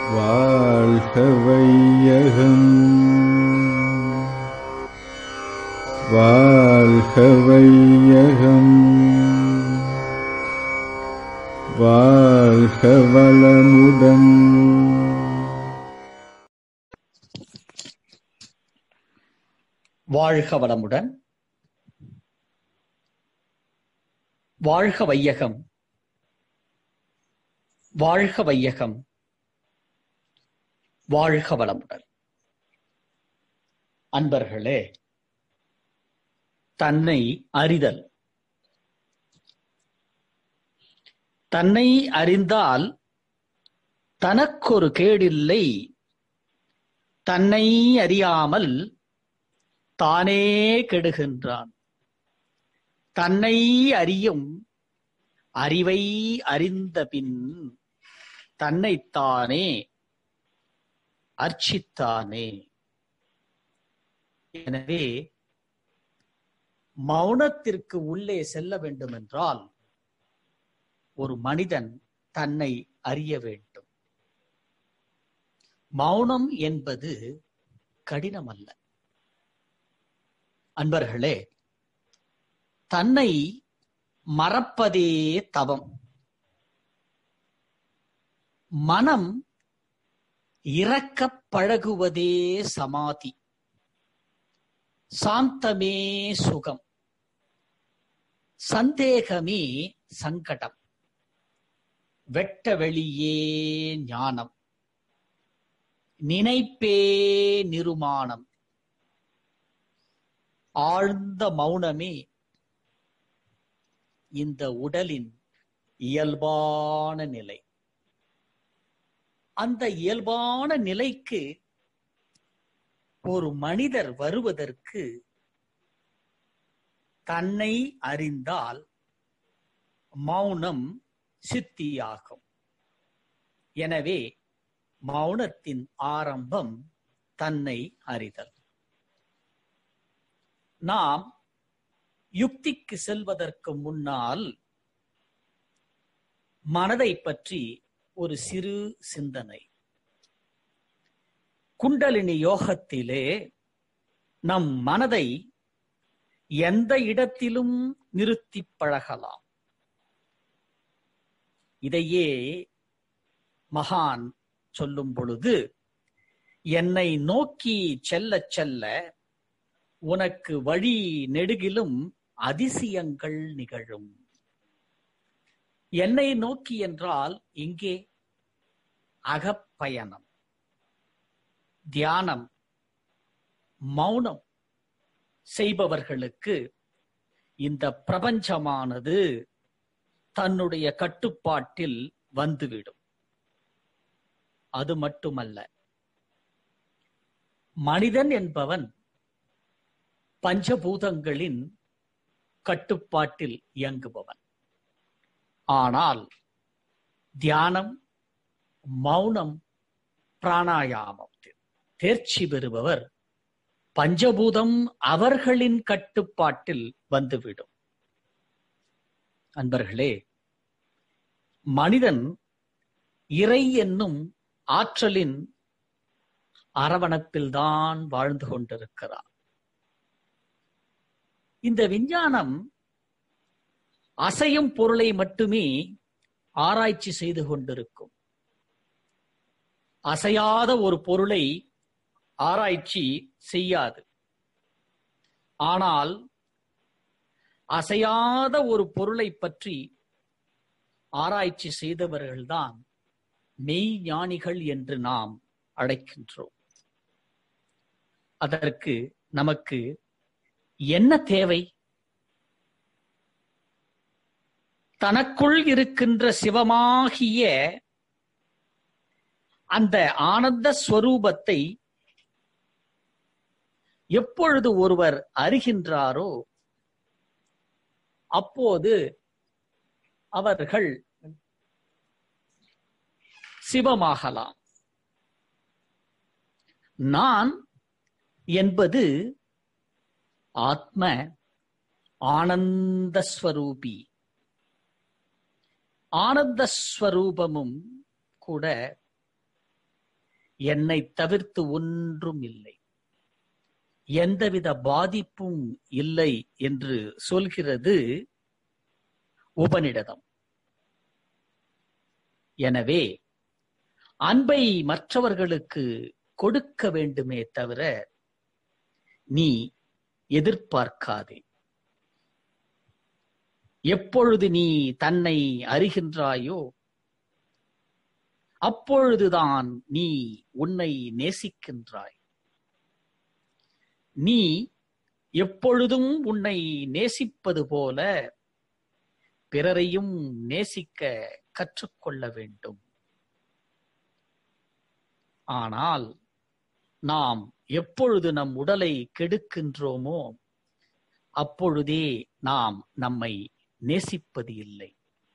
வாழ்க வையகம் வாழ்க வையகம் வாழ்க வளமுடன் வாழ்க வளமுடன் வாழ்க வையகம் வாழ்க வையகம் வாழ்க வளமுடன் அன்பர்களே தன்னை அறிதல் தன்னை அறிந்தால் தனக்கொரு கேடில்லை தன்னை அறியாமல் தானே கெடுகின்றான் தன்னை அறியும் அறிவை அறிந்த பின் தன்னைத்தானே அர்ச்சித்தானே எனவே மௌனத்திற்கு உள்ளே செல்ல வேண்டும் என்றால் ஒரு மனிதன் தன்னை அறிய வேண்டும் மௌனம் என்பது கடினமல்ல அன்பர்களே தன்னை மறப்பதே தவம் மனம் இறக்கப் பழகுவதே சமாதி சாந்தமே சுகம் சந்தேகமே சங்கடம் வெட்ட வெளியே ஞானம் நினைப்பே நிருமானம் ஆழ்ந்த மௌனமே இந்த உடலின் இயல்பான நிலை அந்த இயல்பான நிலைக்கு ஒரு மனிதர் வருவதற்கு தன்னை அறிந்தால் மௌனம் சித்தியாகும் எனவே மௌனத்தின் ஆரம்பம் தன்னை அறிதல் நாம் யுக்திக்கு செல்வதற்கு முன்னால் மனதை பற்றி ஒரு சிறு சிந்தனை குண்டலினி யோகத்திலே நம் மனதை எந்த இடத்திலும் நிறுத்தி பழகலாம் இதையே மகான் சொல்லும் பொழுது என்னை நோக்கி செல்ல செல்ல உனக்கு வழி நெடுகிலும் அதிசயங்கள் நிகழும் என்னை நோக்கி என்றால் இங்கே அகப்பயணம் தியானம் மௌனம் செய்பவர்களுக்கு இந்த பிரபஞ்சமானது தன்னுடைய கட்டுப்பாட்டில் வந்துவிடும் அது மட்டுமல்ல மனிதன் என்பவன் பஞ்சபூதங்களின் கட்டுப்பாட்டில் இயங்குபவன் ஆனால் தியானம் மௌனம் பிராணாயாமத்தில் தேர்ச்சி பெறுபவர் பஞ்சபூதம் அவர்களின் கட்டுப்பாட்டில் வந்துவிடும் அன்பர்களே மனிதன் இறை என்னும் ஆற்றலின் அரவணைப்பில்தான் வாழ்ந்து கொண்டிருக்கிறார் இந்த விஞ்ஞானம் அசையும் பொருளை மட்டுமே ஆராய்ச்சி செய்து கொண்டிருக்கும் அசையாத ஒரு பொருளை ஆராய்ச்சி செய்யாது ஆனால் அசையாத ஒரு பொருளை பற்றி ஆராய்ச்சி செய்தவர்கள்தான் மெய்ஞானிகள் என்று நாம் அழைக்கின்றோம் அதற்கு நமக்கு என்ன தேவை தனக்குள் இருக்கின்ற சிவமாகிய அந்த ஆனந்த ஸ்வரூபத்தை எப்பொழுது ஒருவர் அறிகின்றாரோ அப்போது அவர்கள் சிவமாகலாம் நான் என்பது ஆத்ம ஆனந்த ஸ்வரூபி ஆனந்த ஸ்வரூபமும் கூட என்னை தவிர்த்து ஒன்றும் இல்லை எந்தவித பாதிப்பும் இல்லை என்று சொல்கிறது உபனிடதம் எனவே அன்பை மற்றவர்களுக்கு கொடுக்க வேண்டுமே தவிர நீ எதிர்பார்க்காதே எப்பொழுது நீ தன்னை அறிகின்றாயோ அப்பொழுதுதான் நீ உன்னை நேசிக்கின்றாய் நீ எப்பொழுதும் உன்னை நேசிப்பது போல பிறரையும் நேசிக்க கற்றுக்கொள்ள வேண்டும் ஆனால் நாம் எப்பொழுது நம் உடலை கெடுக்கின்றோமோ அப்பொழுதே நாம் நம்மை நேசிப்பது இல்லை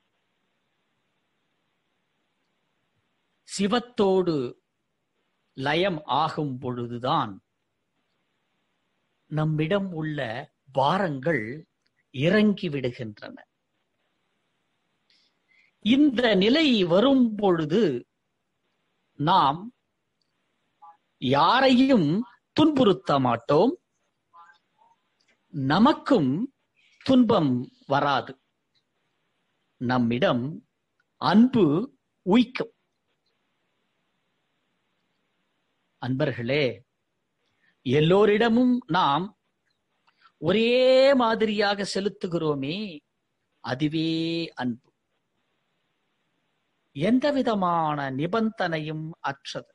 சிவத்தோடு லயம் ஆகும் பொழுதுதான் நம்மிடம் உள்ள பாரங்கள் இறங்கி விடுகின்றன இந்த நிலை வரும் பொழுது நாம் யாரையும் துன்புறுத்த மாட்டோம் நமக்கும் துன்பம் வராது நம்மிடம் அன்பு உய்க்கும் அன்பர்களே எல்லோரிடமும் நாம் ஒரே மாதிரியாக செலுத்துகிறோமே அதுவே அன்பு எந்த விதமான நிபந்தனையும் அற்றது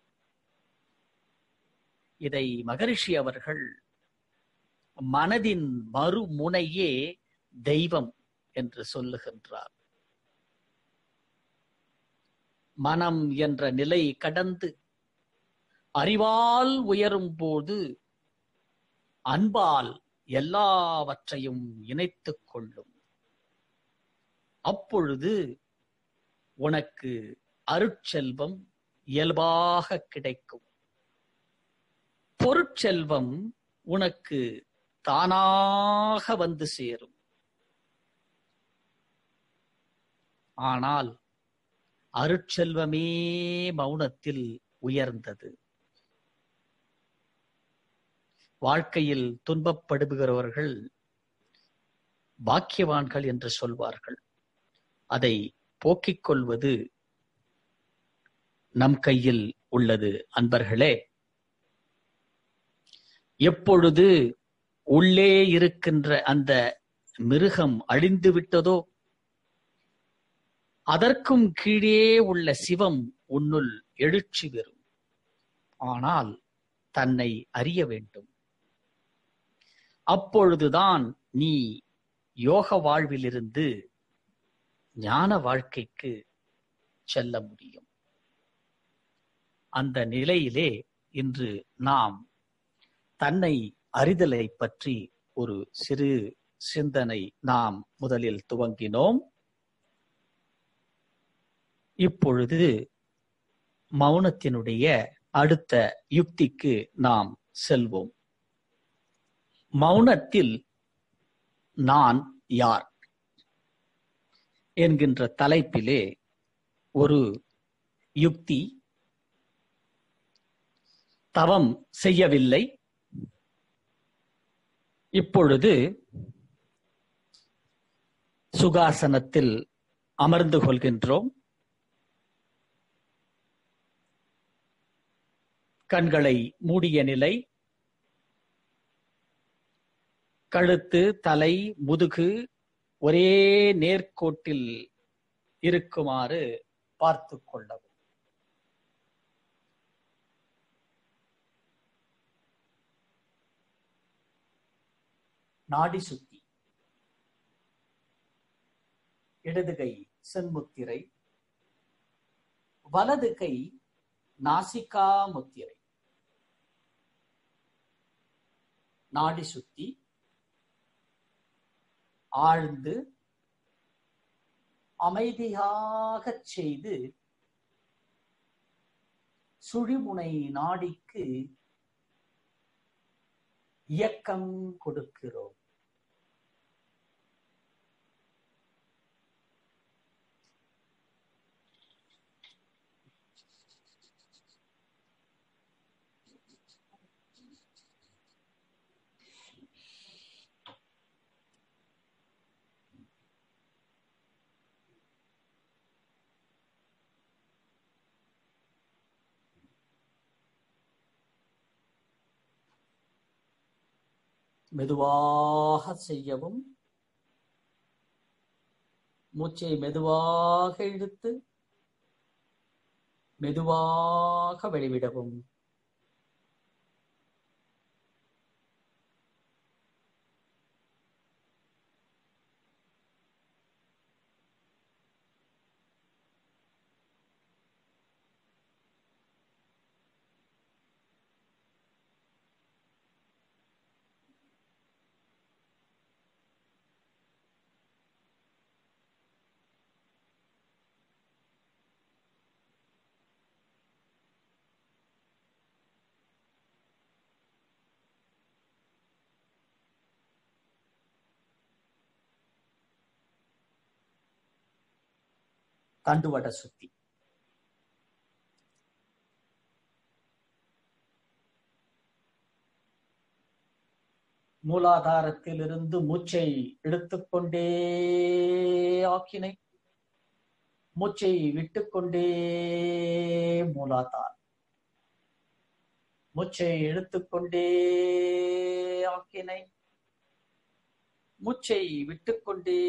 இதை மகரிஷி அவர்கள் மனதின் மறுமுனையே தெய்வம் என்று சொல்லுகின்றார் மனம் என்ற நிலை கடந்து அறிவால் உயரும் போது அன்பால் எல்லாவற்றையும் இணைத்துக் கொள்ளும் அப்பொழுது உனக்கு அருட்செல்வம் இயல்பாக கிடைக்கும் பொருட்செல்வம் உனக்கு தானாக வந்து சேரும் ஆனால் அருட்செல்வமே மௌனத்தில் உயர்ந்தது வாழ்க்கையில் துன்பப்படுகிறவர்கள் பாக்கியவான்கள் என்று சொல்வார்கள் அதை போக்கிக் கொள்வது நம் கையில் உள்ளது அன்பர்களே எப்பொழுது உள்ளே இருக்கின்ற அந்த மிருகம் அழிந்து விட்டதோ அதற்கும் கீழே உள்ள சிவம் உன்னுள் எழுச்சி பெறும் ஆனால் தன்னை அறிய வேண்டும் அப்பொழுதுதான் நீ யோக வாழ்விலிருந்து ஞான வாழ்க்கைக்கு செல்ல முடியும் அந்த நிலையிலே இன்று நாம் தன்னை அறிதலை பற்றி ஒரு சிறு சிந்தனை நாம் முதலில் துவங்கினோம் இப்பொழுது மௌனத்தினுடைய அடுத்த யுக்திக்கு நாம் செல்வோம் மௌனத்தில் நான் யார் என்கின்ற தலைப்பிலே ஒரு யுக்தி தவம் செய்யவில்லை இப்பொழுது சுகாசனத்தில் அமர்ந்து கொள்கின்றோம் கண்களை மூடிய நிலை கழுத்து தலை முதுகு ஒரே நேர்கோட்டில் இருக்குமாறு பார்த்து கொள்ளவும் நாடி சுத்தி இடது கை சென்முத்திரை வலது கை நாசிகா முத்திரை நாடி சுத்தி ஆழ்ந்து அமைதியாகச் செய்து சுழிமுனை நாடிக்கு இயக்கம் கொடுக்கிறோம் மெதுவாக செய்யவும் மூச்சை மெதுவாக இழுத்து மெதுவாக வெளிவிடவும் தண்டுவட சுத்தி மூலாதாரத்திலிருந்து மூச்சை இழுத்துக்கொண்டே ஆக்கினை மூச்சை விட்டுக்கொண்டே மூலாதார் மூச்சை இழுத்துக்கொண்டே ஆக்கினை மூச்சை விட்டுக்கொண்டே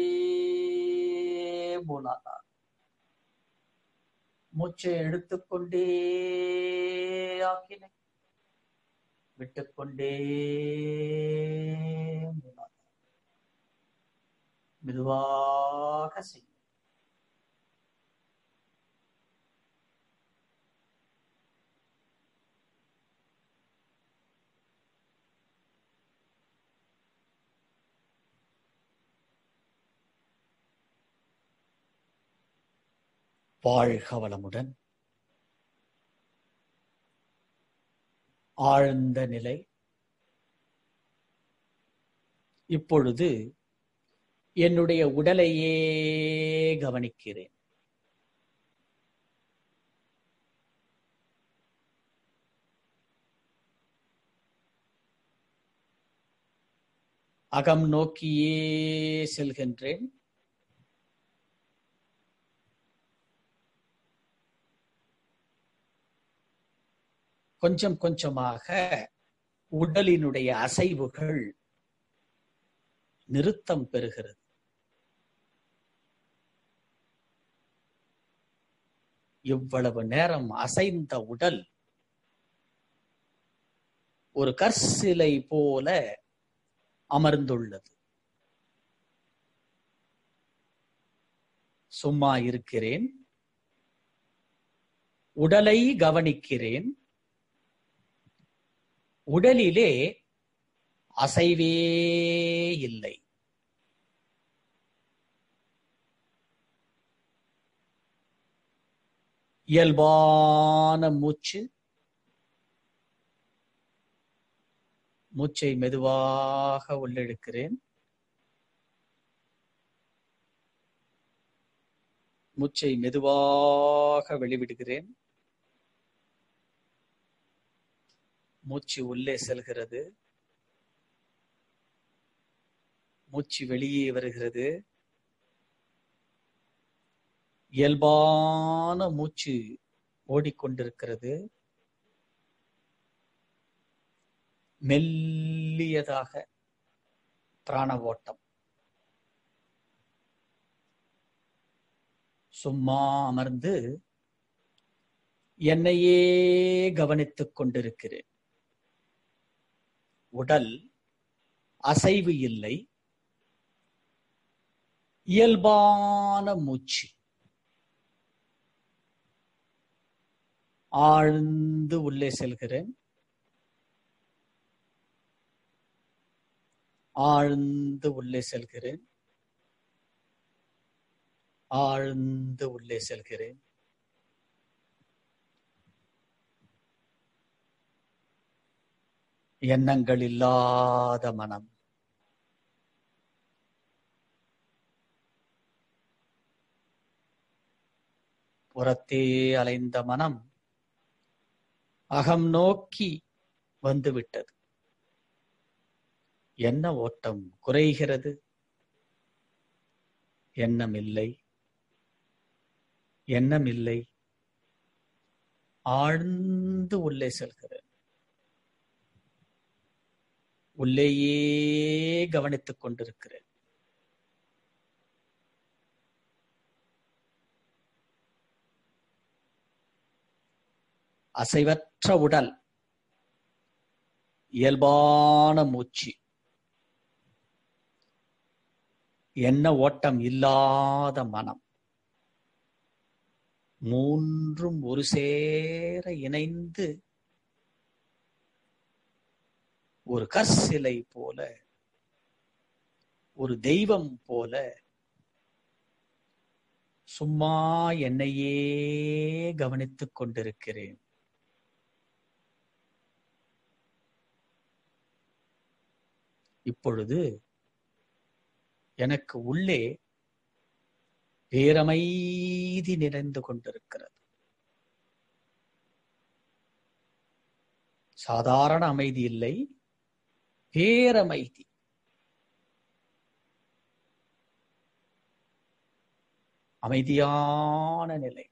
மூலாதார் மூச்சை எடுத்துக்கொண்டே ஆக்கினை விட்டுக்கொண்டே மூலாதார் மெதுவாக செய்யும் வாழ்க வளமுடன் ஆழ்ந்த நிலை இப்பொழுது என்னுடைய உடலையே கவனிக்கிறேன் அகம் நோக்கியே செல்கின்றேன் கொஞ்சம் கொஞ்சமாக உடலினுடைய அசைவுகள் நிறுத்தம் பெறுகிறது இவ்வளவு நேரம் அசைந்த உடல் ஒரு கற்சிலை போல அமர்ந்துள்ளது சும்மா இருக்கிறேன் உடலை கவனிக்கிறேன் உடலிலே அசைவே இல்லை இயல்பான மூச்சு மூச்சை மெதுவாக உள்ளெடுக்கிறேன் மூச்சை மெதுவாக வெளிவிடுகிறேன் மூச்சு உள்ளே செல்கிறது மூச்சு வெளியே வருகிறது இயல்பான மூச்சு ஓடிக்கொண்டிருக்கிறது மெல்லியதாக பிராண ஓட்டம் சும்மா அமர்ந்து என்னையே கவனித்துக் கொண்டிருக்கிறேன் உடல் அசைவு இல்லை இயல்பான மூச்சு ஆழ்ந்து உள்ளே செல்கிறேன் ஆழ்ந்து உள்ளே செல்கிறேன் ஆழ்ந்து உள்ளே செல்கிறேன் எண்ணங்கள் இல்லாத மனம் புறத்தே அலைந்த மனம் அகம் நோக்கி வந்துவிட்டது என்ன ஓட்டம் குறைகிறது எண்ணம் இல்லை எண்ணம் இல்லை ஆழ்ந்து உள்ளே செல்கிறது உள்ளேயே கவனித்துக் கொண்டிருக்கிறேன் அசைவற்ற உடல் இயல்பான மூச்சு எண்ண ஓட்டம் இல்லாத மனம் மூன்றும் ஒரு சேர இணைந்து ஒரு கற்சிலை போல ஒரு தெய்வம் போல சும்மா என்னையே கவனித்துக் கொண்டிருக்கிறேன் இப்பொழுது எனக்கு உள்ளே பேரமைதி நிறைந்து கொண்டிருக்கிறது சாதாரண அமைதி இல்லை பேரமைதி அமைதியான நிலை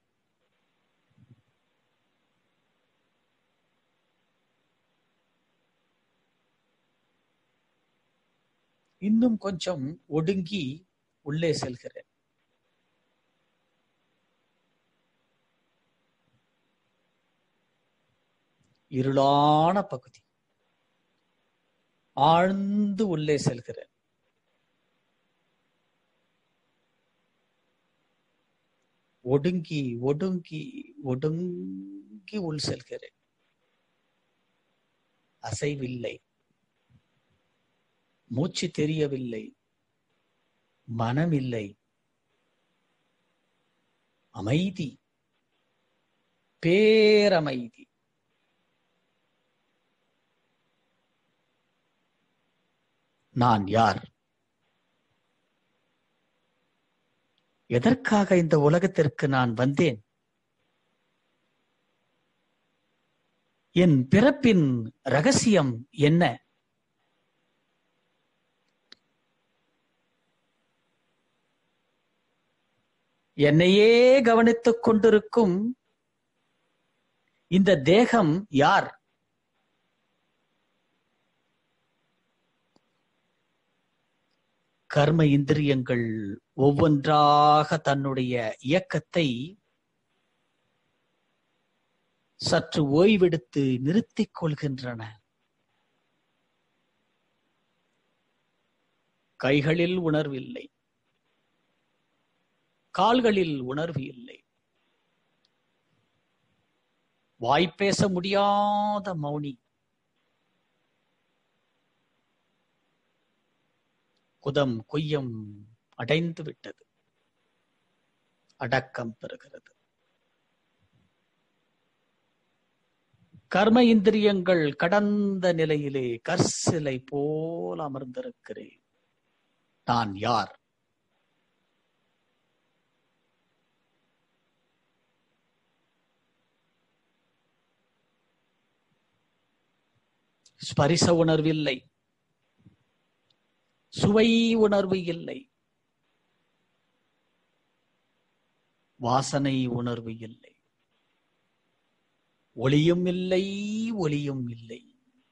இன்னும் கொஞ்சம் ஒடுங்கி உள்ளே செல்கிறேன் இருளான பகுதி ஆழ்ந்து உள்ளே செல்கிறேன் ஒடுங்கி ஒடுங்கி ஒடுங்கி உள் செல்கிறேன் அசைவில்லை மூச்சு தெரியவில்லை மனமில்லை அமைதி பேரமைதி நான் யார் எதற்காக இந்த உலகத்திற்கு நான் வந்தேன் என் பிறப்பின் ரகசியம் என்ன என்னையே கவனித்துக் கொண்டிருக்கும் இந்த தேகம் யார் கர்ம இந்திரியங்கள் ஒவ்வொன்றாக தன்னுடைய இயக்கத்தை சற்று ஓய்வெடுத்து நிறுத்திக் கொள்கின்றன கைகளில் உணர்வில்லை கால்களில் உணர்வு இல்லை வாய்ப்பேச முடியாத மௌனி குதம் கொய்யம் அடைந்து விட்டது அடக்கம் பெறுகிறது கர்ம இந்திரியங்கள் கடந்த நிலையிலே கற்சிலை போல் அமர்ந்திருக்கிறேன் நான் யார் ஸ்பரிச உணர்வில்லை சுவை உணர்வு இல்லை வாசனை உணர்வு இல்லை ஒளியும் இல்லை ஒளியும் இல்லை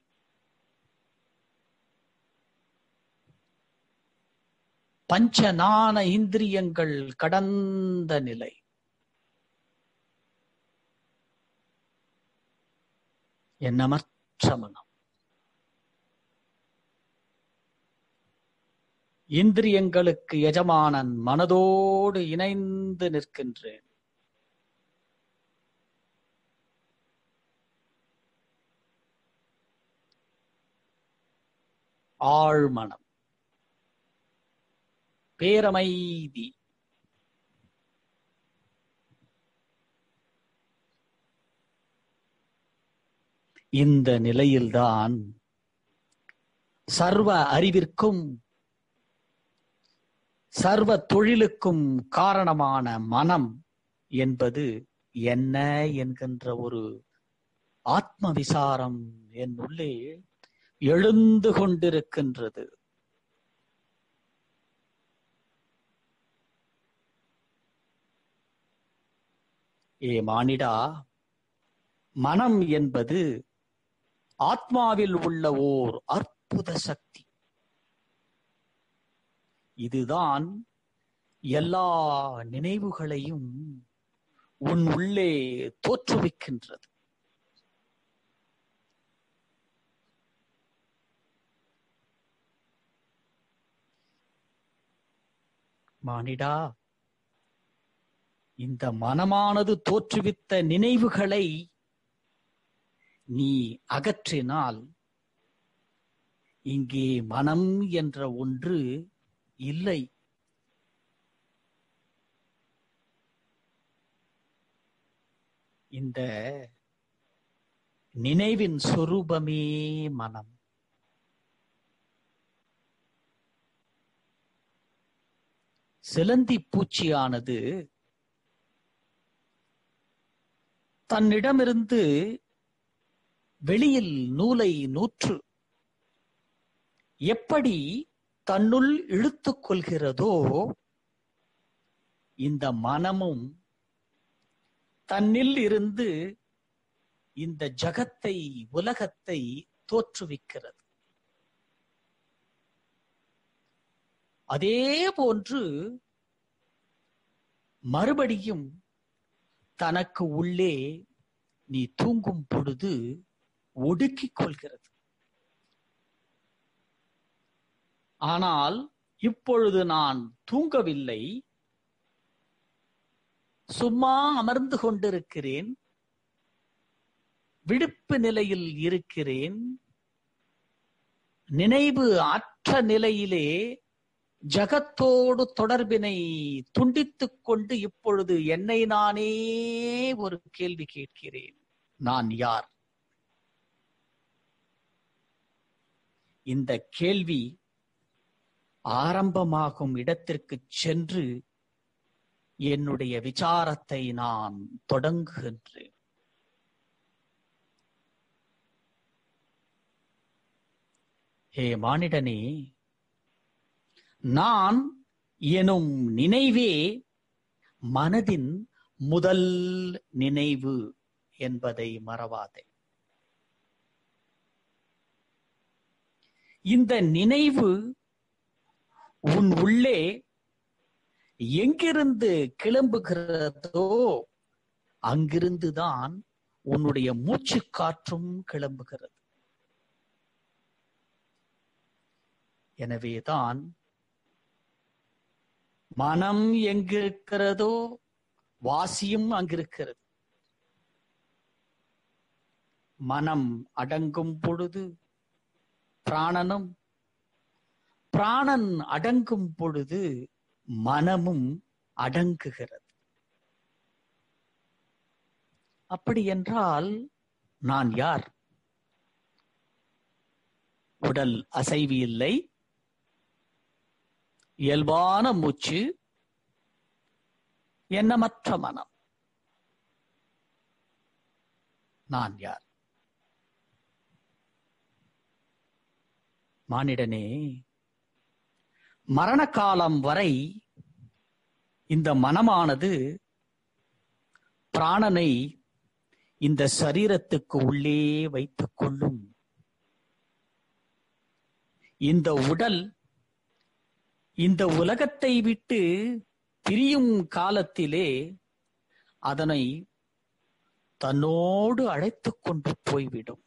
பஞ்ச நாண இந்திரியங்கள் கடந்த நிலை எண்ணமற்ற மனம் இந்திரியங்களுக்கு எஜமானன் மனதோடு இணைந்து நிற்கின்றேன் ஆழ்மனம் பேரமைதி இந்த நிலையில்தான் சர்வ அறிவிற்கும் சர்வ தொழிலுக்கும் காரணமான மனம் என்பது என்ன என்கின்ற ஒரு ஆத்ம விசாரம் என் உள்ளே எழுந்து கொண்டிருக்கின்றது ஏ மானிடா மனம் என்பது ஆத்மாவில் உள்ள ஓர் அற்புத அற்புத சக்தி இதுதான் எல்லா நினைவுகளையும் உன் உள்ளே தோற்றுவிக்கின்றது மானிடா இந்த மனமானது தோற்றுவித்த நினைவுகளை நீ அகற்றினால் இங்கே மனம் என்ற ஒன்று இல்லை இந்த நினைவின் சொரூபமே மனம் சிலந்தி பூச்சியானது தன்னிடமிருந்து வெளியில் நூலை நூற்று எப்படி தன்னுள் இழுத்துக் கொள்கிறதோ இந்த மனமும் தன்னில் இருந்து இந்த ஜகத்தை உலகத்தை தோற்றுவிக்கிறது அதே போன்று மறுபடியும் தனக்கு உள்ளே நீ தூங்கும் பொழுது ஒடுக்கிக் கொள்கிறது ஆனால் இப்பொழுது நான் தூங்கவில்லை சும்மா அமர்ந்து கொண்டிருக்கிறேன் விடுப்பு நிலையில் இருக்கிறேன் நினைவு அற்ற நிலையிலே ஜகத்தோடு தொடர்பினை துண்டித்துக் கொண்டு இப்பொழுது என்னை நானே ஒரு கேள்வி கேட்கிறேன் நான் யார் இந்த கேள்வி ஆரம்பமாகும் இடத்திற்கு சென்று என்னுடைய விசாரத்தை நான் தொடங்குகின்றேன் ஹே மானிடனே நான் எனும் நினைவே மனதின் முதல் நினைவு என்பதை மறவாதே இந்த நினைவு உன் உள்ளே எங்கிருந்து கிளம்புகிறதோ அங்கிருந்துதான் உன்னுடைய மூச்சு காற்றும் கிளம்புகிறது எனவேதான் மனம் எங்கிருக்கிறதோ வாசியும் அங்கிருக்கிறது மனம் அடங்கும் பொழுது பிராணனும் பிராணன் அடங்கும் பொழுது மனமும் அடங்குகிறது அப்படி என்றால் நான் யார் உடல் அசைவு இல்லை இயல்பான மூச்சு எண்ணமற்ற மனம் நான் யார் மானிடனே மரண காலம் வரை இந்த மனமானது பிராணனை இந்த சரீரத்துக்கு உள்ளே வைத்துக் கொள்ளும் இந்த உடல் இந்த உலகத்தை விட்டு பிரியும் காலத்திலே அதனை தன்னோடு அழைத்துக் கொண்டு போய்விடும்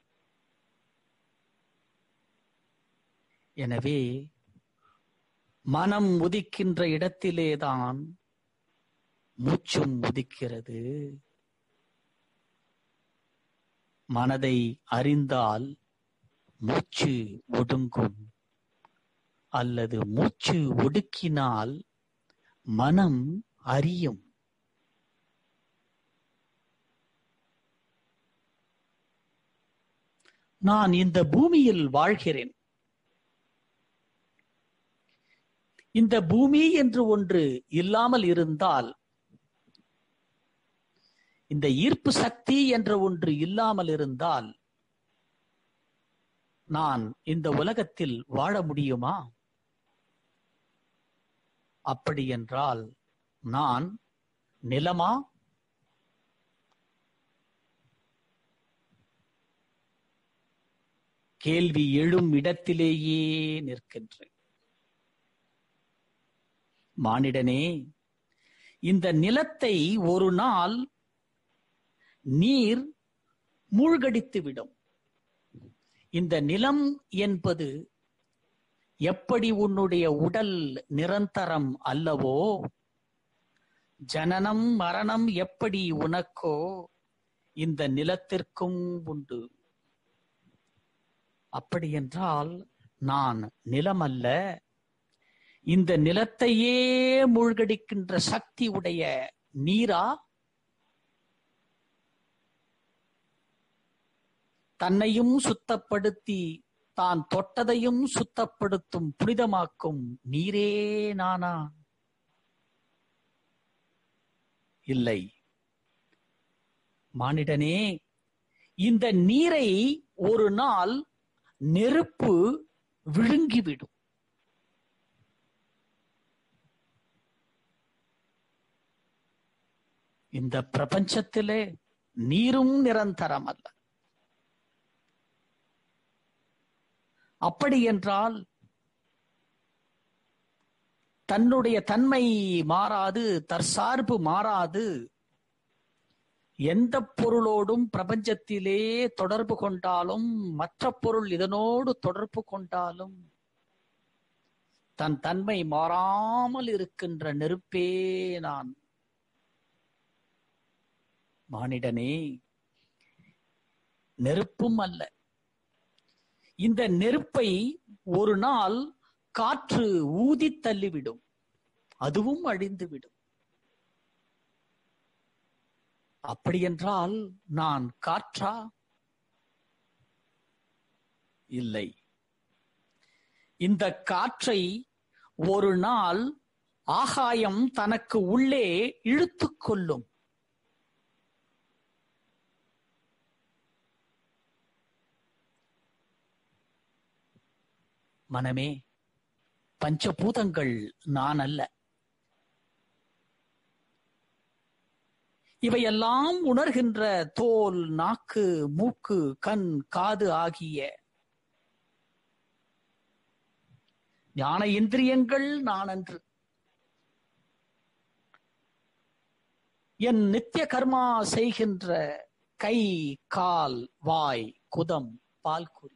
எனவே மனம் உதிக்கின்ற இடத்திலேதான் மூச்சும் உதிக்கிறது மனதை அறிந்தால் மூச்சு ஒடுங்கும் அல்லது மூச்சு ஒடுக்கினால் மனம் அறியும் நான் இந்த பூமியில் வாழ்கிறேன் இந்த பூமி என்று ஒன்று இல்லாமல் இருந்தால் இந்த ஈர்ப்பு சக்தி என்ற ஒன்று இல்லாமல் இருந்தால் நான் இந்த உலகத்தில் வாழ முடியுமா அப்படி என்றால் நான் நிலமா கேள்வி எழும் இடத்திலேயே நிற்கின்றேன் மானிடனே இந்த நிலத்தை ஒரு நாள் நீர் மூழ்கடித்து விடும் இந்த நிலம் என்பது எப்படி உன்னுடைய உடல் நிரந்தரம் அல்லவோ ஜனனம் மரணம் எப்படி உனக்கோ இந்த நிலத்திற்கும் உண்டு அப்படி என்றால் நான் நிலம் அல்ல இந்த நிலத்தையே மூழ்கடிக்கின்ற சக்தி உடைய நீரா தன்னையும் சுத்தப்படுத்தி தான் தொட்டதையும் சுத்தப்படுத்தும் புனிதமாக்கும் நீரே நானா இல்லை மானிடனே இந்த நீரை ஒரு நாள் நெருப்பு விழுங்கிவிடும் இந்த பிரபஞ்சத்திலே நீரும் நிரந்தரம் அல்ல அப்படி என்றால் தன்னுடைய தன்மை மாறாது தற்சார்பு மாறாது எந்த பொருளோடும் பிரபஞ்சத்திலே தொடர்பு கொண்டாலும் மற்ற பொருள் இதனோடு தொடர்பு கொண்டாலும் தன் தன்மை மாறாமல் இருக்கின்ற நெருப்பே நான் மானிடனே நெருப்பும் அல்ல இந்த நெருப்பை ஒரு நாள் காற்று ஊதி தள்ளிவிடும் அதுவும் அழிந்துவிடும் அப்படியென்றால் நான் காற்றா இல்லை இந்த காற்றை ஒரு நாள் ஆகாயம் தனக்கு உள்ளே இழுத்துக் கொள்ளும் மனமே பஞ்சபூதங்கள் நான் அல்ல இவையெல்லாம் உணர்கின்ற தோல் நாக்கு மூக்கு கண் காது ஆகிய ஞான இந்திரியங்கள் நான் அன்று என் நித்திய கர்மா செய்கின்ற கை கால் வாய் குதம் பால்குறி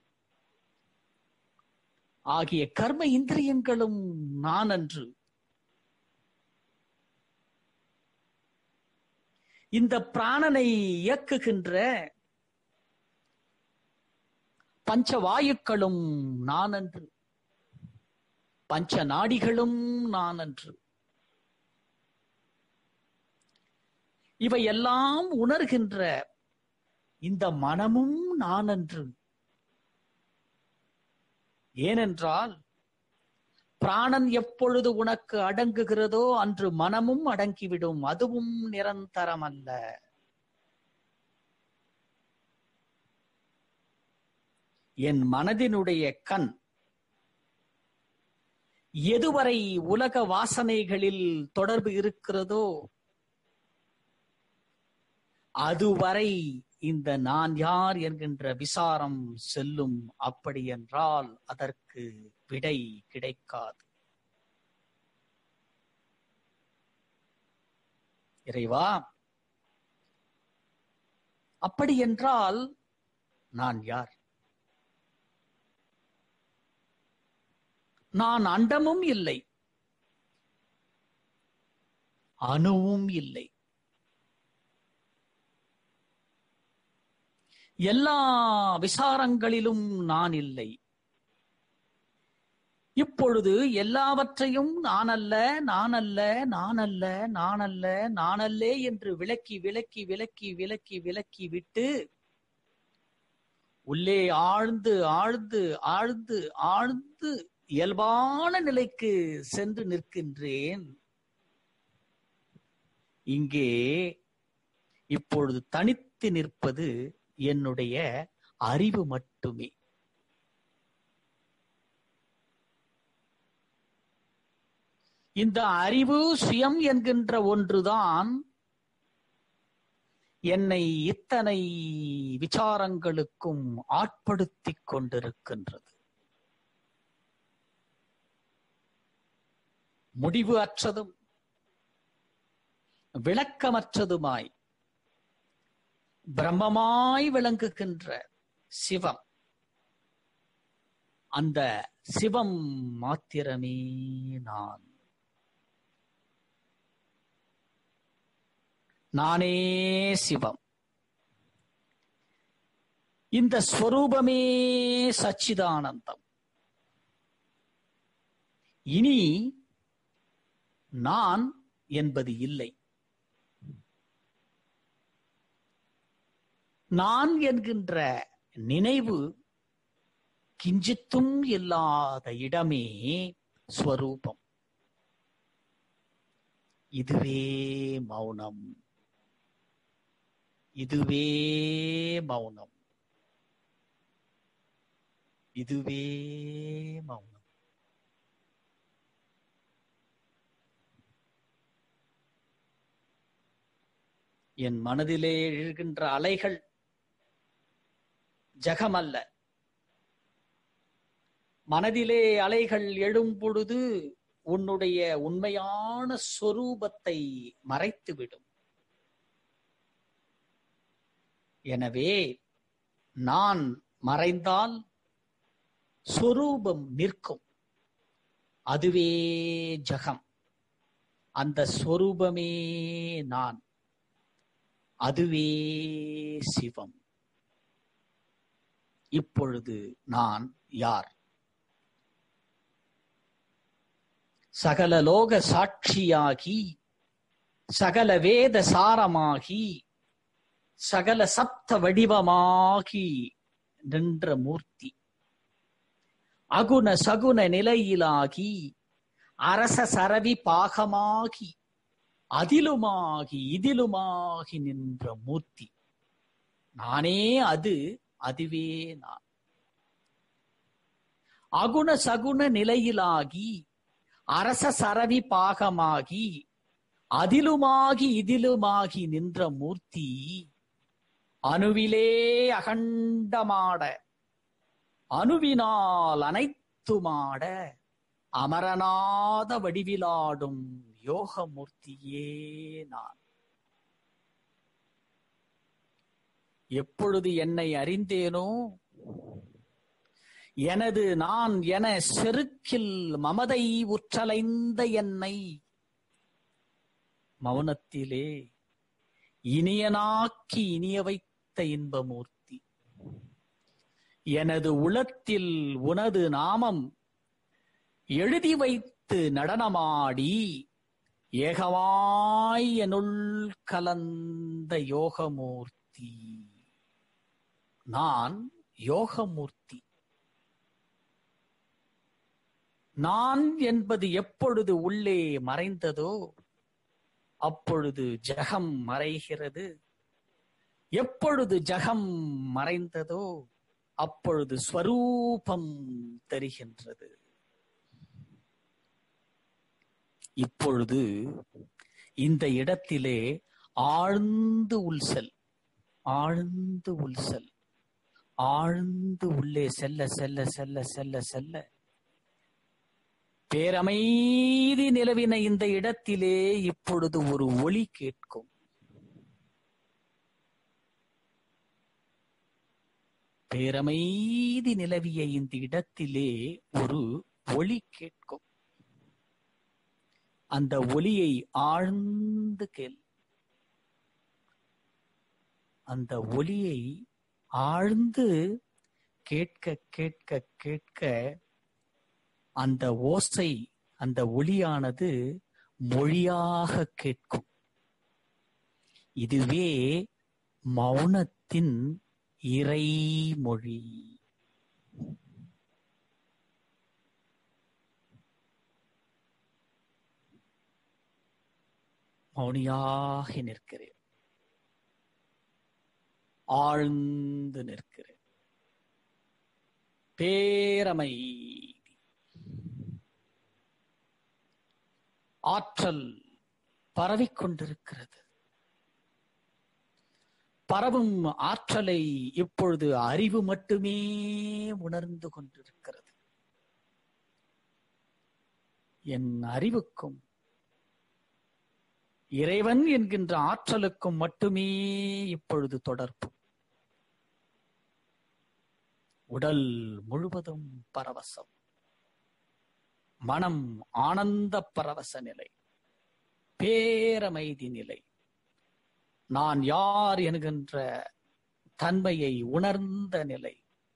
ஆகிய கர்ம இந்திரியங்களும் நான் அன்று இந்த பிராணனை இயக்குகின்ற பஞ்ச வாயுக்களும் நான் அன்று பஞ்ச நாடிகளும் நான் அன்று இவையெல்லாம் உணர்கின்ற இந்த மனமும் நான் அன்று ஏனென்றால் பிராணன் எப்பொழுது உனக்கு அடங்குகிறதோ அன்று மனமும் அடங்கிவிடும் அதுவும் நிரந்தரம் அல்ல என் மனதினுடைய கண் எதுவரை உலக வாசனைகளில் தொடர்பு இருக்கிறதோ அதுவரை இந்த நான் யார் என்கின்ற விசாரம் செல்லும் அப்படி என்றால் அதற்கு விடை கிடைக்காது இறைவா அப்படி என்றால் நான் யார் நான் அண்டமும் இல்லை அணுவும் இல்லை எல்லா விசாரங்களிலும் நான் இல்லை இப்பொழுது எல்லாவற்றையும் நான் அல்ல நான் அல்ல நான் அல்ல நான் அல்ல நான் அல்லே என்று விளக்கி விளக்கி விளக்கி விளக்கி விளக்கி விட்டு உள்ளே ஆழ்ந்து ஆழ்ந்து ஆழ்ந்து ஆழ்ந்து இயல்பான நிலைக்கு சென்று நிற்கின்றேன் இங்கே இப்பொழுது தனித்து நிற்பது என்னுடைய அறிவு மட்டுமே இந்த அறிவு சுயம் என்கின்ற ஒன்றுதான் என்னை இத்தனை விசாரங்களுக்கும் ஆட்படுத்திக் கொண்டிருக்கின்றது முடிவு அற்றதும் விளக்கமற்றதுமாய் பிரம்மமாய் விளங்குகின்ற சிவம் அந்த சிவம் மாத்திரமே நான் நானே சிவம் இந்த ஸ்வரூபமே சச்சிதானந்தம் இனி நான் என்பது இல்லை நான் என்கின்ற நினைவு கிஞ்சித்தும் இல்லாத இடமே ஸ்வரூபம் இதுவே மௌனம் இதுவே மௌனம் இதுவே மௌனம் என் மனதிலே எழுகின்ற அலைகள் ஜகமல்ல மனதிலே அலைகள் எழும் பொழுது உன்னுடைய உண்மையான சொரூபத்தை மறைத்துவிடும் எனவே நான் மறைந்தால் சொரூபம் நிற்கும் அதுவே ஜகம் அந்த சொரூபமே நான் அதுவே சிவம் இப்பொழுது நான் யார் சகல லோக சாட்சியாகி சகல வேத சாரமாகி சகல சப்த வடிவமாகி நின்ற மூர்த்தி அகுண சகுன நிலையிலாகி அரச சரவி பாகமாகி அதிலுமாகி இதிலுமாகி நின்ற மூர்த்தி நானே அது அதுவே நான் அகுண சகுன நிலையிலாகி அரச சரவி பாகமாகி அதிலுமாகி இதிலுமாகி நின்ற மூர்த்தி அணுவிலே அகண்டமாட அணுவினால் அனைத்துமாட அமரநாத வடிவிலாடும் யோகமூர்த்தியே நான் எப்பொழுது என்னை அறிந்தேனோ எனது நான் என செருக்கில் மமதை உற்றலைந்த என்னை மௌனத்திலே இனியனாக்கி இனிய வைத்த இன்பமூர்த்தி எனது உளத்தில் உனது நாமம் எழுதி வைத்து நடனமாடி ஏகமாய் எனுள் கலந்த யோகமூர்த்தி நான் யோகமூர்த்தி நான் என்பது எப்பொழுது உள்ளே மறைந்ததோ அப்பொழுது ஜகம் மறைகிறது எப்பொழுது ஜகம் மறைந்ததோ அப்பொழுது ஸ்வரூபம் தெரிகின்றது இப்பொழுது இந்த இடத்திலே ஆழ்ந்து உள்செல் ஆழ்ந்து உள்செல் ஆழ்ந்து உள்ளே செல்ல செல்ல செல்ல செல்ல செல்ல பேரமைதி நிலவின இந்த இடத்திலே இப்பொழுது ஒரு ஒளி கேட்கும் பேரமைதி நிலவிய இந்த இடத்திலே ஒரு ஒளி கேட்கும் அந்த ஒளியை ஆழ்ந்து கேள் அந்த ஒளியை ஆழ்ந்து கேட்க கேட்க கேட்க அந்த ஓசை அந்த ஒளியானது மொழியாக கேட்கும் இதுவே மௌனத்தின் இறைமொழி மௌனியாக நிற்கிறேன் ஆழ்ந்து நிற்கிறேன் பேரமை ஆற்றல் பரவிக்கொண்டிருக்கிறது பரவும் ஆற்றலை இப்பொழுது அறிவு மட்டுமே உணர்ந்து கொண்டிருக்கிறது என் அறிவுக்கும் இறைவன் என்கின்ற ஆற்றலுக்கும் மட்டுமே இப்பொழுது தொடர்பு உடல் முழுவதும் பரவசம் மனம் ஆனந்த பரவச நிலை பேரமைதி நிலை நான் யார் என்கின்ற தன்மையை உணர்ந்த நிலை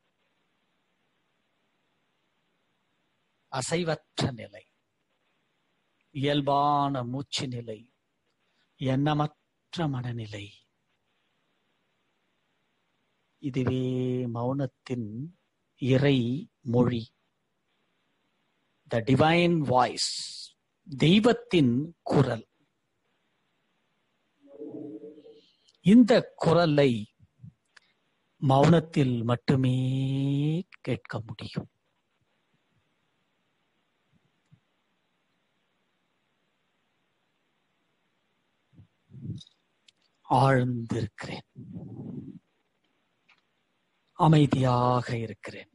அசைவற்ற நிலை இயல்பான மூச்சு நிலை எண்ணமற்ற மனநிலை இதுவே மௌனத்தின் இறை மொழி த டிவைன் வாய்ஸ் தெய்வத்தின் குரல் இந்த குரலை மௌனத்தில் மட்டுமே கேட்க முடியும் ஆழ்ந்திருக்கிறேன் அமைதியாக இருக்கிறேன்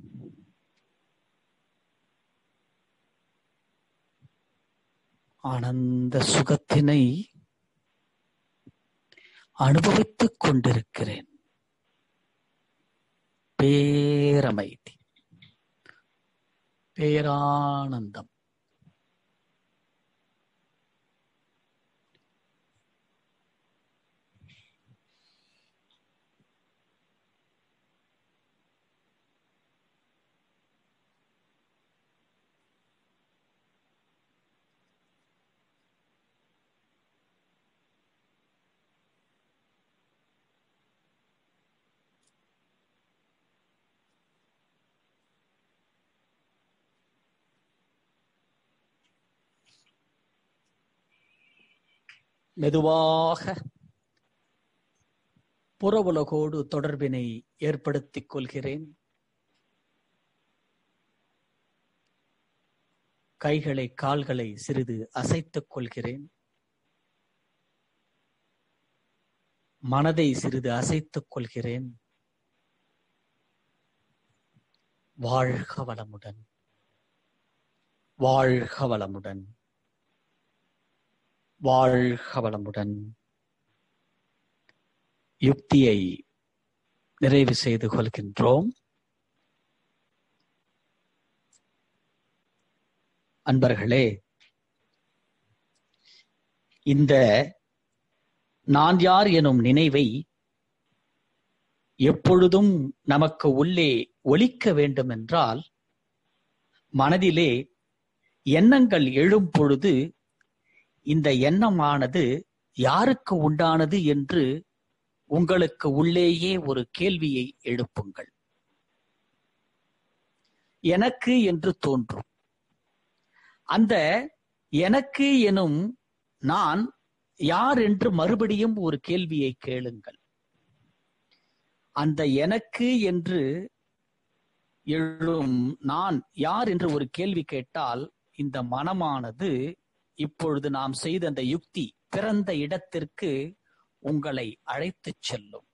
ஆனந்த சுகத்தினை அனுபவித்துக் கொண்டிருக்கிறேன் பேரமைதி பேரானந்தம் மெதுவாக புற உலகோடு தொடர்பினை ஏற்படுத்திக் கொள்கிறேன் கைகளை கால்களை சிறிது அசைத்துக் கொள்கிறேன் மனதை சிறிது அசைத்துக் கொள்கிறேன் வாழ்க வளமுடன் வாழ்க வளமுடன் வாழ்க வளமுடன் யுக்தியை நிறைவு செய்து கொள்கின்றோம் அன்பர்களே இந்த நான் யார் எனும் நினைவை எப்பொழுதும் நமக்கு உள்ளே ஒலிக்க வேண்டும் என்றால் மனதிலே எண்ணங்கள் எழும் பொழுது இந்த எண்ணமானது யாருக்கு உண்டானது என்று உங்களுக்கு உள்ளேயே ஒரு கேள்வியை எழுப்புங்கள் எனக்கு என்று தோன்றும் அந்த எனக்கு எனும் நான் யார் என்று மறுபடியும் ஒரு கேள்வியை கேளுங்கள் அந்த எனக்கு என்று எழும் நான் யார் என்று ஒரு கேள்வி கேட்டால் இந்த மனமானது இப்பொழுது நாம் செய்த அந்த யுக்தி பிறந்த இடத்திற்கு உங்களை அழைத்துச் செல்லும்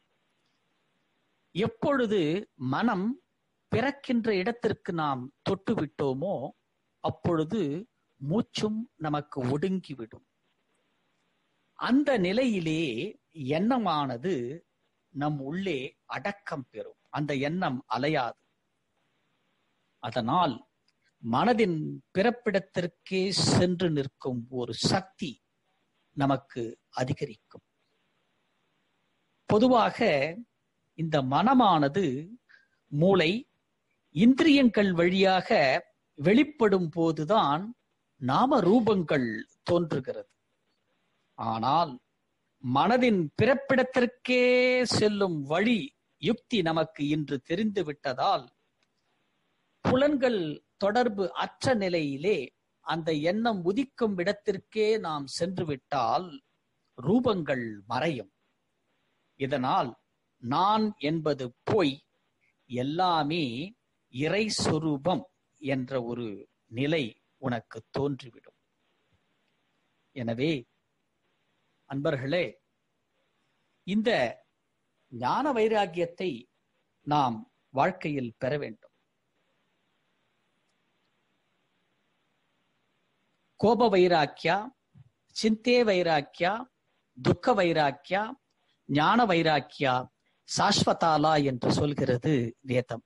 எப்பொழுது மனம் பிறக்கின்ற இடத்திற்கு நாம் தொட்டு விட்டோமோ அப்பொழுது மூச்சும் நமக்கு ஒடுங்கிவிடும் அந்த நிலையிலே எண்ணமானது நம் உள்ளே அடக்கம் பெறும் அந்த எண்ணம் அலையாது அதனால் மனதின் பிறப்பிடத்திற்கே சென்று நிற்கும் ஒரு சக்தி நமக்கு அதிகரிக்கும் பொதுவாக இந்த மனமானது மூளை இந்திரியங்கள் வழியாக வெளிப்படும் போதுதான் நாம ரூபங்கள் தோன்றுகிறது ஆனால் மனதின் பிறப்பிடத்திற்கே செல்லும் வழி யுக்தி நமக்கு இன்று தெரிந்து விட்டதால் புலன்கள் தொடர்பு அற்ற நிலையிலே அந்த எண்ணம் உதிக்கும் இடத்திற்கே நாம் சென்று விட்டால் ரூபங்கள் மறையும் இதனால் நான் என்பது போய் எல்லாமே இறை சொரூபம் என்ற ஒரு நிலை உனக்கு தோன்றிவிடும் எனவே அன்பர்களே இந்த ஞான வைராகியத்தை நாம் வாழ்க்கையில் பெற வேண்டும் கோப வைராக்கியா சிந்தே வைராக்கியா துக்க வைராக்கியா ஞான வைராக்கியா சாஸ்வதாலா என்று சொல்கிறது வேதம்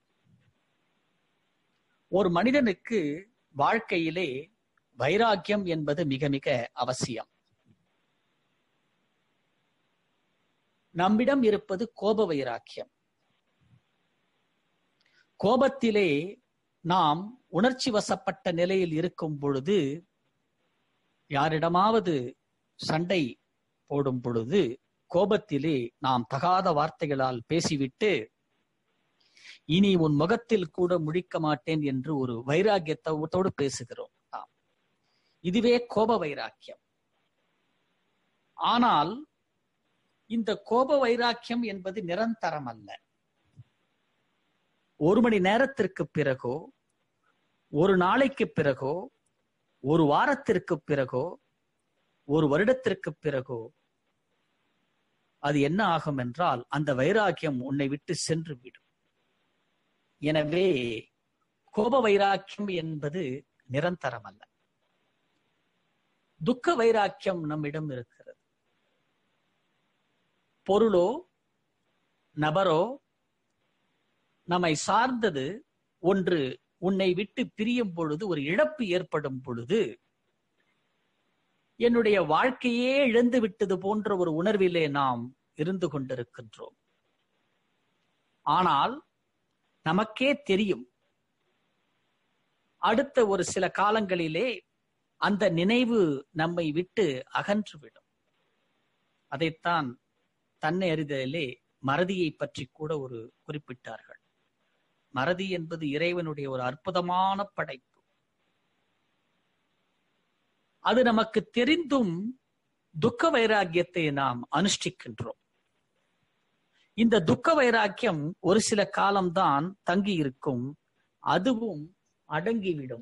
ஒரு மனிதனுக்கு வாழ்க்கையிலே வைராக்கியம் என்பது மிக மிக அவசியம் நம்மிடம் இருப்பது கோப வைராக்கியம் கோபத்திலே நாம் உணர்ச்சி வசப்பட்ட நிலையில் இருக்கும் பொழுது யாரிடமாவது சண்டை போடும் பொழுது கோபத்திலே நாம் தகாத வார்த்தைகளால் பேசிவிட்டு இனி உன் முகத்தில் கூட முழிக்க மாட்டேன் என்று ஒரு வைராக்கியத்தோடு பேசுகிறோம் நாம் இதுவே கோப வைராக்கியம் ஆனால் இந்த கோப வைராக்கியம் என்பது நிரந்தரம் அல்ல ஒரு மணி நேரத்திற்கு பிறகோ ஒரு நாளைக்கு பிறகோ ஒரு வாரத்திற்கு பிறகோ ஒரு வருடத்திற்கு பிறகோ அது என்ன ஆகும் என்றால் அந்த வைராக்கியம் உன்னை விட்டு சென்று விடும் எனவே கோப வைராக்கியம் என்பது நிரந்தரம் அல்ல துக்க வைராக்கியம் நம்மிடம் இருக்கிறது பொருளோ நபரோ நம்மை சார்ந்தது ஒன்று உன்னை விட்டு பிரியும் பொழுது ஒரு இழப்பு ஏற்படும் பொழுது என்னுடைய வாழ்க்கையே இழந்து விட்டது போன்ற ஒரு உணர்விலே நாம் இருந்து கொண்டிருக்கின்றோம் ஆனால் நமக்கே தெரியும் அடுத்த ஒரு சில காலங்களிலே அந்த நினைவு நம்மை விட்டு அகன்றுவிடும் அதைத்தான் தன்னை அறிதலிலே மறதியை பற்றி கூட ஒரு குறிப்பிட்டார்கள் மறதி என்பது இறைவனுடைய ஒரு அற்புதமான படைப்பு அது நமக்கு தெரிந்தும் துக்க வைராக்கியத்தை நாம் அனுஷ்டிக்கின்றோம் இந்த துக்க வைராக்கியம் ஒரு சில காலம்தான் தங்கி இருக்கும் அதுவும் அடங்கிவிடும்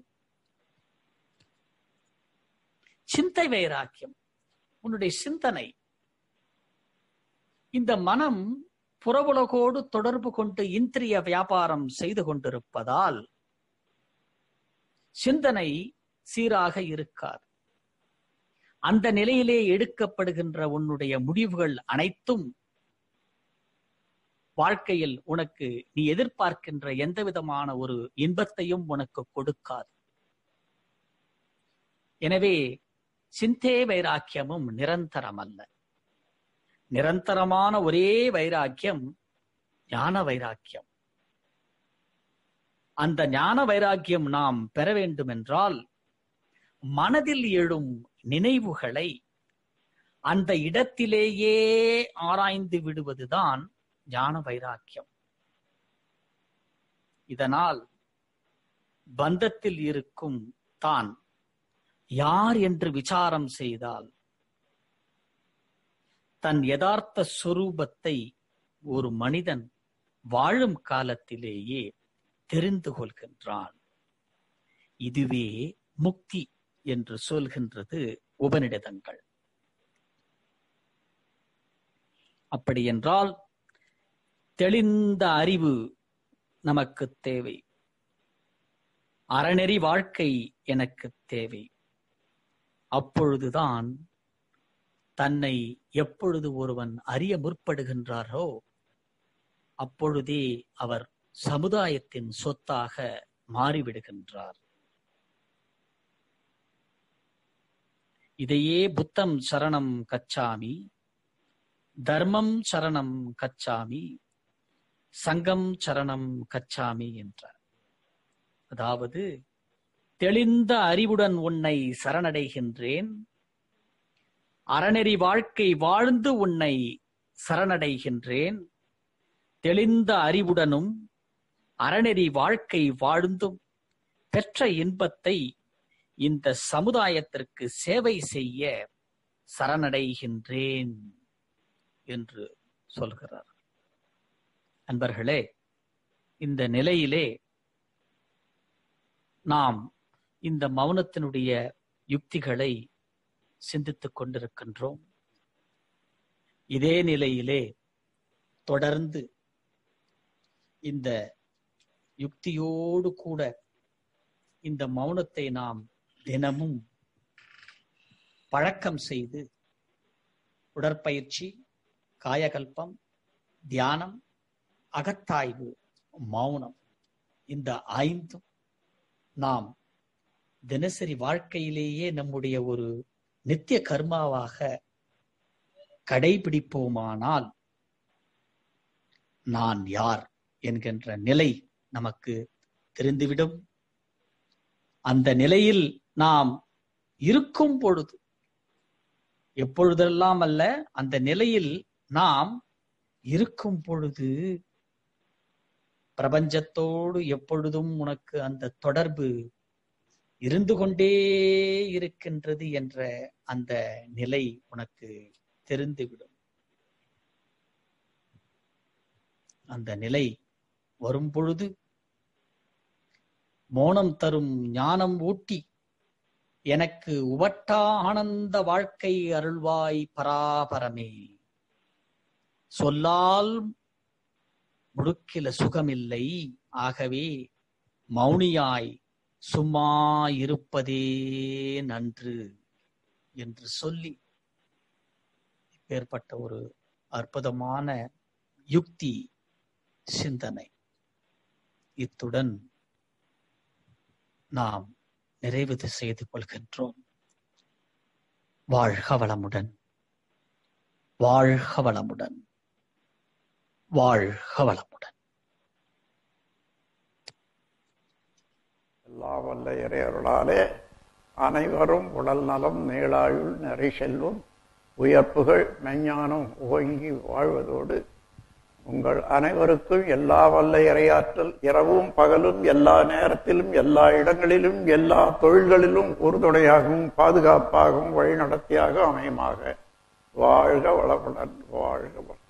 சிந்தை வைராக்கியம் உன்னுடைய சிந்தனை இந்த மனம் புறவுலகோடு தொடர்பு கொண்டு இந்திரிய வியாபாரம் செய்து கொண்டிருப்பதால் சிந்தனை சீராக இருக்காது அந்த நிலையிலே எடுக்கப்படுகின்ற உன்னுடைய முடிவுகள் அனைத்தும் வாழ்க்கையில் உனக்கு நீ எதிர்பார்க்கின்ற எந்த விதமான ஒரு இன்பத்தையும் உனக்கு கொடுக்காது எனவே சிந்தே வைராக்கியமும் நிரந்தரம் அல்ல நிரந்தரமான ஒரே வைராக்கியம் ஞான வைராக்கியம் அந்த ஞான வைராக்கியம் நாம் பெற வேண்டும் என்றால் மனதில் எழும் நினைவுகளை அந்த இடத்திலேயே ஆராய்ந்து விடுவதுதான் ஞான வைராக்கியம் இதனால் பந்தத்தில் இருக்கும் தான் யார் என்று விசாரம் செய்தால் தன் யதார்த்த சுரூபத்தை ஒரு மனிதன் வாழும் காலத்திலேயே தெரிந்து கொள்கின்றான் இதுவே முக்தி என்று சொல்கின்றது உபநிடதங்கள் அப்படி என்றால் தெளிந்த அறிவு நமக்கு தேவை அறநெறி வாழ்க்கை எனக்கு தேவை அப்பொழுதுதான் தன்னை எப்பொழுது ஒருவன் அறிய முற்படுகின்றாரோ அப்பொழுதே அவர் சமுதாயத்தின் சொத்தாக மாறிவிடுகின்றார் இதையே புத்தம் சரணம் கச்சாமி தர்மம் சரணம் கச்சாமி சங்கம் சரணம் கச்சாமி என்றார் அதாவது தெளிந்த அறிவுடன் உன்னை சரணடைகின்றேன் அறநெறி வாழ்க்கை வாழ்ந்து உன்னை சரணடைகின்றேன் தெளிந்த அறிவுடனும் அறநெறி வாழ்க்கை வாழ்ந்தும் பெற்ற இன்பத்தை இந்த சமுதாயத்திற்கு சேவை செய்ய சரணடைகின்றேன் என்று சொல்கிறார் அன்பர்களே இந்த நிலையிலே நாம் இந்த மௌனத்தினுடைய யுக்திகளை சிந்தித்துக் கொண்டிருக்கின்றோம் இதே நிலையிலே தொடர்ந்து இந்த யுக்தியோடு கூட இந்த மௌனத்தை நாம் தினமும் பழக்கம் செய்து உடற்பயிற்சி காயகல்பம் தியானம் அகத்தாய்வு மௌனம் இந்த ஐந்தும் நாம் தினசரி வாழ்க்கையிலேயே நம்முடைய ஒரு நித்திய கர்மாவாக கடைபிடிப்போமானால் நான் யார் என்கின்ற நிலை நமக்கு தெரிந்துவிடும் அந்த நிலையில் நாம் இருக்கும் பொழுது எப்பொழுதெல்லாம் அல்ல அந்த நிலையில் நாம் இருக்கும் பொழுது பிரபஞ்சத்தோடு எப்பொழுதும் உனக்கு அந்த தொடர்பு இருந்து கொண்டே இருக்கின்றது என்ற அந்த நிலை உனக்கு தெரிந்துவிடும் அந்த நிலை வரும் பொழுது மோனம் தரும் ஞானம் ஊட்டி எனக்கு உவட்டா ஆனந்த வாழ்க்கை அருள்வாய் பராபரமே சொல்லால் முடுக்கில சுகமில்லை ஆகவே மௌனியாய் சும்மா இருப்பதே நன்று என்று சொல்லி ஏற்பட்ட ஒரு அற்புதமான யுக்தி சிந்தனை இத்துடன் நாம் நிறைவு செய்து கொள்கின்றோம் வாழ்க வளமுடன் வாழ்க வளமுடன் வாழ்க வளமுடன் எல்லா வல்ல இறையருளாலே அனைவரும் உடல் நலம் நீளாயுள் நெறி செல்வம் உயர்ப்புகள் மெஞ்ஞானம் ஓங்கி வாழ்வதோடு உங்கள் அனைவருக்கும் எல்லா வல்ல இறையாற்றல் இரவும் பகலும் எல்லா நேரத்திலும் எல்லா இடங்களிலும் எல்லா தொழில்களிலும் உறுதுணையாகவும் பாதுகாப்பாகவும் வழிநடத்தியாக அமையுமாக வாழ்க வளமுடன் வாழ்க வளம்